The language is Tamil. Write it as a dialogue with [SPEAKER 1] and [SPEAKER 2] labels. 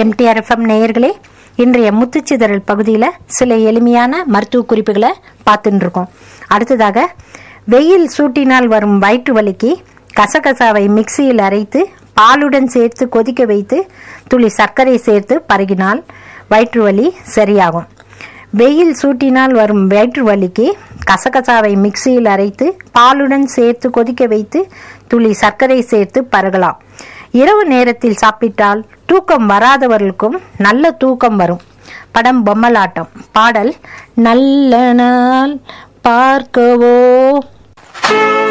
[SPEAKER 1] எம்டிஆர்எஃப்எம் நேயர்களே இன்றைய முத்துச்சிதறல் பகுதியில் சில எளிமையான மருத்துவ குறிப்புகளை பார்த்துட்டு இருக்கோம் அடுத்ததாக வெயில் சூட்டினால் வரும் வயிற்று வலிக்கு கசகசாவை மிக்சியில் அரைத்து பாலுடன் சேர்த்து கொதிக்க வைத்து துளி சர்க்கரை சேர்த்து பருகினால் வயிற்று வலி சரியாகும் வெயில் சூட்டினால் வரும் வயிற்று வலிக்கு கசகசாவை மிக்சியில் அரைத்து பாலுடன் சேர்த்து கொதிக்க வைத்து துளி சர்க்கரை சேர்த்து பருகலாம் இரவு நேரத்தில் சாப்பிட்டால் தூக்கம் வராதவர்களுக்கும் நல்ல தூக்கம் வரும் படம் பொம்மலாட்டம் பாடல் நல்ல நாள் பார்க்கவோ